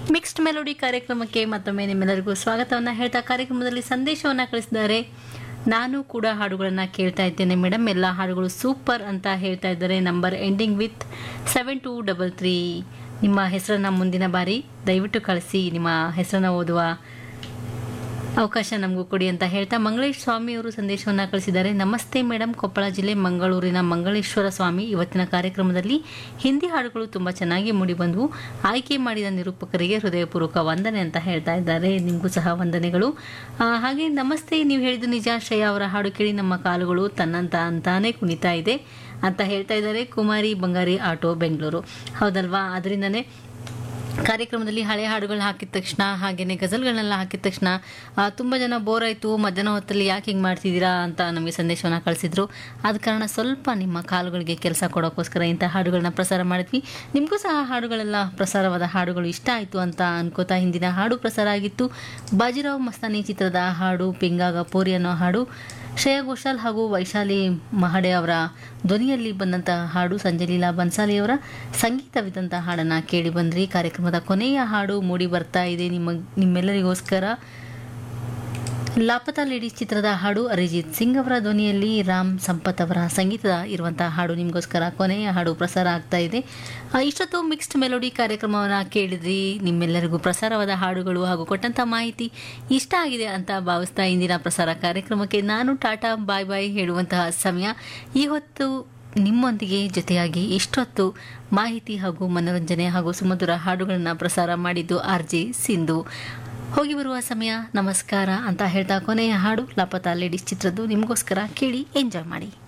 mixed melody ಕಾರ್ಯಕ್ರಮಕ್ಕೆ ಮತ್ತೊಮ್ಮೆ ನಿಮ್ಮೆಲ್ಲರಿಗೂ ಸ್ವಾಗತವನ್ನು ಹೇಳ್ತಾ ಕಾರ್ಯಕ್ರಮದಲ್ಲಿ ಸಂದೇಶವನ್ನು ಕಳಿಸಿದ್ದಾರೆ ನಾನು ಕೂಡ ಹಾಡುಗಳನ್ನು ಕೇಳ್ತಾ ಇದ್ದೇನೆ ಮೇಡಮ್ ಎಲ್ಲ ಹಾಡುಗಳು ಸೂಪರ್ ಅಂತ ಹೇಳ್ತಾ ಇದ್ದಾರೆ number ending with seven two double three ನಿಮ್ಮ ಹೆಸರನ್ನು ಮುಂದಿನ ಬಾರಿ ದಯವಿಟ್ಟು ಕಳಿಸಿ ನಿಮ್ಮ ಹೆಸರನ್ನು ಓದುವ ಅವಕಾಶ ನಮಗೂ ಕೊಡಿ ಅಂತ ಹೇಳ್ತಾ ಮಂಗಳೇಶ್ ಸ್ವಾಮಿ ಅವರು ಸಂದೇಶವನ್ನು ಕಳಿಸಿದ್ದಾರೆ ನಮಸ್ತೆ ಮೇಡಮ್ ಕೊಪ್ಪಳ ಜಿಲ್ಲೆ ಮಂಗಳೂರಿನ ಮಂಗಳೇಶ್ವರ ಸ್ವಾಮಿ ಇವತ್ತಿನ ಕಾರ್ಯಕ್ರಮದಲ್ಲಿ ಹಿಂದಿ ಹಾಡುಗಳು ತುಂಬ ಚೆನ್ನಾಗಿ ಮೂಡಿಬಂದವು ಆಯ್ಕೆ ಮಾಡಿದ ನಿರೂಪಕರಿಗೆ ಹೃದಯಪೂರ್ವಕ ವಂದನೆ ಅಂತ ಹೇಳ್ತಾ ಇದ್ದಾರೆ ನಿಮಗೂ ಸಹ ವಂದನೆಗಳು ಆ, ಹಾಗೆ ನಮಸ್ತೆ ನೀವು ಹೇಳಿದ್ದು ನಿಜ ಶ್ರೇಯ ಅವರ ಹಾಡು ಕೇಳಿ ನಮ್ಮ ಕಾಲುಗಳು ತನ್ನಂತ ಅಂತಾನೆ ಕುಣಿತಾ ಇದೆ ಅಂತ ಹೇಳ್ತಾ ಇದ್ದಾರೆ ಕುಮಾರಿ ಬಂಗಾರಿ ಆಟೋ ಬೆಂಗಳೂರು ಹೌದಲ್ವಾ ಅದರಿಂದನೇ ಕಾರ್ಯಕ್ರಮದಲ್ಲಿ ಹಳೆ ಹಾಡುಗಳನ್ನ ಹಾಕಿದ ತಕ್ಷಣ ಹಾಗೇನೆ ಗಜಲ್ಗಳನ್ನೆಲ್ಲ ಹಾಕಿದ ತಕ್ಷಣ ಆ, ತುಂಬ ಜನ ಬೋರ್ ಆಯಿತು ಮಧ್ಯಾಹ್ನ ಹೊತ್ತಲ್ಲಿ ಯಾಕೆ ಹಿಂಗೆ ಮಾಡ್ತಿದ್ದೀರಾ ಅಂತ ನಮಗೆ ಸಂದೇಶವನ್ನು ಕಳಿಸಿದ್ರು ಆದ ಕಾರಣ ಸ್ವಲ್ಪ ನಿಮ್ಮ ಕಾಲುಗಳಿಗೆ ಕೆಲಸ ಕೊಡೋಕ್ಕೋಸ್ಕರ ಇಂಥ ಹಾಡುಗಳನ್ನ ಪ್ರಸಾರ ಮಾಡಿದ್ವಿ ನಿಮಗೂ ಸಹ ಹಾಡುಗಳೆಲ್ಲ ಪ್ರಸಾರವಾದ ಹಾಡುಗಳು ಇಷ್ಟ ಆಯಿತು ಅಂತ ಅನ್ಕೋತಾ ಹಿಂದಿನ ಹಾಡು ಪ್ರಸಾರ ಆಗಿತ್ತು ಬಾಜಿರಾವ್ ಮಸ್ತಾನಿ ಚಿತ್ರದ ಹಾಡು ಪಿಂಗಾಗ ಪೋರಿ ಅನ್ನೋ ಹಾಡು ಶ್ರೇಯಾ ಘೋಷಾಲ್ ಹಾಗೂ ವೈಶಾಲಿ ಮಹಡೆ ಅವರ ಧ್ವನಿಯಲ್ಲಿ ಬಂದಂತಹ ಹಾಡು ಸಂಜಲೀಲಾ ಬನ್ಸಾಲಿಯವರ ಸಂಗೀತವಿದ್ದಂಥ ಹಾಡನ್ನು ಕೇಳಿ ಬಂದ್ರಿ ಕಾರ್ಯಕ್ರಮದ ಕೊನೆಯ ಹಾಡು ಮೂಡಿ ಬರ್ತಾ ಇದೆ ನಿಮ್ಮ ನಿಮ್ಮೆಲ್ಲರಿಗೋಸ್ಕರ ಲಾಪತಾ ಲೇಡೀಸ್ ಚಿತ್ರದ ಹಾಡು ಅರಿಜಿತ್ ಸಿಂಗ್ ಅವರ ಧ್ವನಿಯಲ್ಲಿ ರಾಮ್ ಸಂಪತ್ ಅವರ ಸಂಗೀತದ ಇರುವಂತಹ ಹಾಡು ನಿಮಗೋಸ್ಕರ ಕೊನೆಯ ಹಾಡು ಪ್ರಸಾರ ಆಗ್ತಾ ಇದೆ ಆ, ಇಷ್ಟೊತ್ತು ಮಿಕ್ಸ್ಡ್ ಮೆಲೋಡಿ ಕಾರ್ಯಕ್ರಮವನ್ನು ಕೇಳಿದ್ರಿ ನಿಮ್ಮೆಲ್ಲರಿಗೂ ಪ್ರಸಾರವಾದ ಹಾಡುಗಳು ಹಾಗೂ ಕೊಟ್ಟಂಥ ಮಾಹಿತಿ ಇಷ್ಟ ಆಗಿದೆ ಅಂತ ಭಾವಿಸ್ತಾ ಇಂದಿನ ಪ್ರಸಾರ ಕಾರ್ಯಕ್ರಮಕ್ಕೆ ನಾನು ಟಾಟಾ ಬಾಯ್ ಬಾಯ್ ಹೇಳುವಂತಹ ಸಮಯ ಈ ಹೊತ್ತು ನಿಮ್ಮೊಂದಿಗೆ ಜೊತೆಯಾಗಿ ಇಷ್ಟೊತ್ತು ಮಾಹಿತಿ ಹಾಗೂ ಮನೋರಂಜನೆ ಹಾಗೂ ಸುಮಧುರ ಹಾಡುಗಳನ್ನು ಪ್ರಸಾರ ಮಾಡಿದ್ದು ಆರ್ ಜೆ ಸಿಂಧು ಹೋಗಿ ಬರುವ ಸಮಯ ನಮಸ್ಕಾರ ಅಂತ ಹೇಳ್ತಾ ಕೊನೆಯ ಹಾಡು ಲಾಪತಾ ಲೇಡೀಸ್ ಚಿತ್ರದ್ದು ನಿಮಗೋಸ್ಕರ ಕೇಳಿ ಎಂಜಾಯ್ ಮಾಡಿ